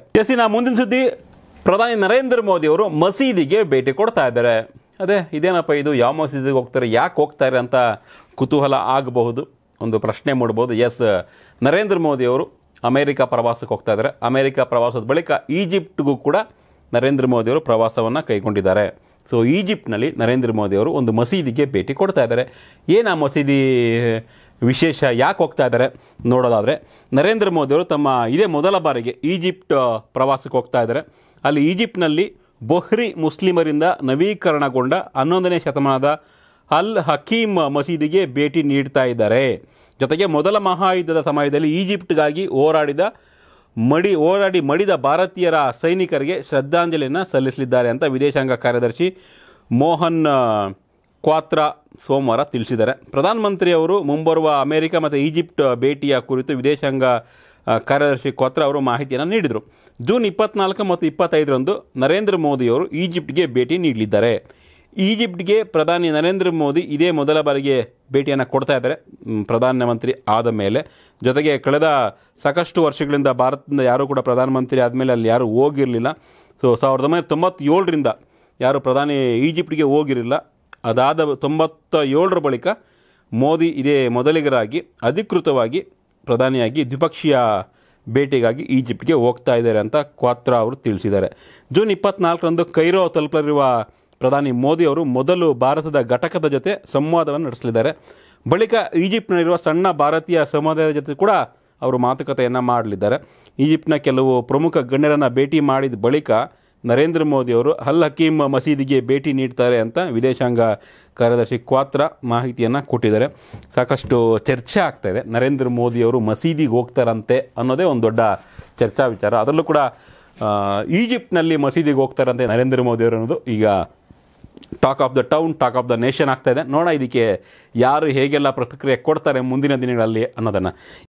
ಎಸ್ಸಿನ ಮುಂದಿನ ಸುದ್ದಿ ಪ್ರಧಾನಿ ನರೇಂದ್ರ ಮೋದಿ ಅವರು ಮಸೀದಿಗೆ ಭೇಟಿ ಕೊಡ್ತಾ ಇದ್ದಾರೆ ಅದೇ ಇದೇನಪ್ಪ ಇದು ಯಾವ ಮಸೀದಿಗೆ ಹೋಗ್ತಾರೆ ಯಾಕೆ ಹೋಗ್ತಾರೆ ಅಂತ ಕುತೂಹಲ ಆಗಬಹುದು ಒಂದು ಪ್ರಶ್ನೆ ಮೂಡ್ಬೋದು ಎಸ್ ನರೇಂದ್ರ ಮೋದಿ ಅವರು ಅಮೇರಿಕ ಪ್ರವಾಸಕ್ಕೆ ಹೋಗ್ತಾ ಇದ್ದಾರೆ ಅಮೇರಿಕ ಪ್ರವಾಸದ ಬಳಿಕ ಈಜಿಪ್ಟ್ಗೂ ಕೂಡ ನರೇಂದ್ರ ಮೋದಿ ಅವರು ಪ್ರವಾಸವನ್ನು ಕೈಗೊಂಡಿದ್ದಾರೆ ಸೊ ಈಜಿಪ್ಟ್ನಲ್ಲಿ ನರೇಂದ್ರ ಮೋದಿ ಅವರು ಒಂದು ಮಸೀದಿಗೆ ಭೇಟಿ ಕೊಡ್ತಾ ಇದ್ದಾರೆ ಏನು ಆ ಮಸೀದಿ ವಿಶೇಷ ಯಾಕೆ ಹೋಗ್ತಾ ಇದ್ದಾರೆ ನೋಡೋದಾದರೆ ನರೇಂದ್ರ ಮೋದಿ ಅವರು ತಮ್ಮ ಇದೇ ಮೊದಲ ಬಾರಿಗೆ ಈಜಿಪ್ಟ್ ಪ್ರವಾಸಕ್ಕೆ ಹೋಗ್ತಾ ಇದ್ದಾರೆ ಅಲ್ಲಿ ಈಜಿಪ್ಟ್ನಲ್ಲಿ ಬೊಹ್ರಿ ಮುಸ್ಲಿಮರಿಂದ ನವೀಕರಣಗೊಂಡ ಹನ್ನೊಂದನೇ ಶತಮಾನದ ಅಲ್ ಹಕೀಮ್ ಮಸೀದಿಗೆ ಭೇಟಿ ನೀಡ್ತಾ ಇದ್ದಾರೆ ಜೊತೆಗೆ ಮೊದಲ ಮಹಾಯುದ್ಧದ ಸಮಯದಲ್ಲಿ ಈಜಿಪ್ಟ್ಗಾಗಿ ಹೋರಾಡಿದ ಮಡಿ ಹೋರಾಡಿ ಮಡಿದ ಭಾರತೀಯರ ಸೈನಿಕರಿಗೆ ಶ್ರದ್ಧಾಂಜಲಿಯನ್ನು ಸಲ್ಲಿಸಲಿದ್ದಾರೆ ಅಂತ ವಿದೇಶಾಂಗ ಕಾರ್ಯದರ್ಶಿ ಮೋಹನ್ ಆ, ಕ್ವಾತ್ರಾ ಸೋಮವಾರ ತಿಳಿಸಿದ್ದಾರೆ ಪ್ರಧಾನಮಂತ್ರಿ ಅವರು ಮುಂಬರುವ ಅಮೆರಿಕ ಮತ್ತು ಈಜಿಪ್ಟ್ ಭೇಟಿಯ ಕುರಿತು ವಿದೇಶಾಂಗ ಆ, ಕಾರ್ಯದರ್ಶಿ ಕ್ವಾತ್ರಾ ಅವರು ಮಾಹಿತಿಯನ್ನು ನೀಡಿದರು ಜೂನ್ ಇಪ್ಪತ್ನಾಲ್ಕು ಮತ್ತು ಇಪ್ಪತ್ತೈದರಂದು ನರೇಂದ್ರ ಮೋದಿಯವರು ಈಜಿಪ್ಟ್ಗೆ ಭೇಟಿ ನೀಡಲಿದ್ದಾರೆ ಈಜಿಪ್ಟ್ಗೆ ಪ್ರಧಾನಿ ನರೇಂದ್ರ ಮೋದಿ ಇದೇ ಮೊದಲ ಬಾರಿಗೆ ಭೇಟಿಯನ್ನು ಕೊಡ್ತಾ ಇದ್ದಾರೆ ಮ್, ಪ್ರಧಾನಮಂತ್ರಿ ಆದ ಮೇಲೆ ಜೊತೆಗೆ ಕಳೆದ ಸಾಕಷ್ಟು ವರ್ಷಗಳಿಂದ ಭಾರತದಿಂದ ಯಾರೂ ಕೂಡ ಪ್ರಧಾನಮಂತ್ರಿ ಆದಮೇಲೆ ಅಲ್ಲಿ ಯಾರೂ ಹೋಗಿರಲಿಲ್ಲ ಸೊ ಸಾವಿರದ ಒಂಬೈನೂರ ತೊಂಬತ್ತೇಳರಿಂದ ಯಾರು ಪ್ರಧಾನಿ ಈಜಿಪ್ಟ್ಗೆ ಹೋಗಿರಲಿಲ್ಲ ಅದಾದ ತೊಂಬತ್ತ ಏಳರ ಬಳಿಕ ಮೋದಿ ಇದೇ ಮೊದಲಿಗರಾಗಿ ಅಧಿಕೃತವಾಗಿ ಪ್ರಧಾನಿಯಾಗಿ ದ್ವಿಪಕ್ಷೀಯ ಭೇಟಿಗಾಗಿ ಈಜಿಪ್ಟ್ಗೆ ಹೋಗ್ತಾ ಇದ್ದಾರೆ ಅಂತ ಕ್ವಾತ್ರಾ ಅವರು ತಿಳಿಸಿದ್ದಾರೆ ಜೂನ್ ಇಪ್ಪತ್ನಾಲ್ಕರಂದು ಕೈರೋ ತಲುಪಲಿರುವ ಪ್ರಧಾನಿ ಮೋದಿ ಅವರು ಮೊದಲು ಭಾರತದ ಘಟಕದ ಜೊತೆ ಸಂವಾದವನ್ನು ನಡೆಸಲಿದ್ದಾರೆ ಬಳಿಕ ಈಜಿಪ್ಟ್ನಲ್ಲಿರುವ ಸಣ್ಣ ಭಾರತೀಯ ಸಮುದಾಯದ ಜೊತೆ ಕೂಡ ಅವರು ಮಾತುಕತೆಯನ್ನು ಮಾಡಲಿದ್ದಾರೆ ಈಜಿಪ್ಟ್ನ ಕೆಲವು ಪ್ರಮುಖ ಗಣ್ಯರನ್ನು ಭೇಟಿ ಮಾಡಿದ ಬಳಿಕ ನರೇಂದ್ರ ಮೋದಿ ಅವರು ಅಲ್ ಹಕೀಮ್ ಮಸೀದಿಗೆ ಭೇಟಿ ನೀಡ್ತಾರೆ ಅಂತ ವಿದೇಶಾಂಗ ಕಾರ್ಯದರ್ಶಿ ಕ್ವಾತ್ರ ಮಾಹಿತಿಯನ್ನು ಕೊಟ್ಟಿದ್ದಾರೆ ಸಾಕಷ್ಟು ಚರ್ಚೆ ಆಗ್ತಾ ಇದೆ ನರೇಂದ್ರ ಮೋದಿ ಅವರು ಮಸೀದಿಗೆ ಹೋಗ್ತಾರಂತೆ ಅನ್ನೋದೇ ಒಂದು ದೊಡ್ಡ ಚರ್ಚಾ ವಿಚಾರ ಅದರಲ್ಲೂ ಕೂಡ ಆ, ಈಜಿಪ್ಟ್ನಲ್ಲಿ ಮಸೀದಿಗೆ ಹೋಗ್ತಾರಂತೆ ನರೇಂದ್ರ ಮೋದಿ ಅವರು ಅನ್ನೋದು ಈಗ talk of the town talk of the nation ಆಗ್ತಾ ಇದೆ ನೋಡೋಣ ಇದಕ್ಕೆ ಯಾರು ಹೇಗೆಲ್ಲ ಪ್ರತಿಕ್ರಿಯೆ ಕೊಡ್ತಾರೆ ಮುಂದಿನ ದಿನಗಳಲ್ಲಿ ಅನ್ನೋದನ್ನು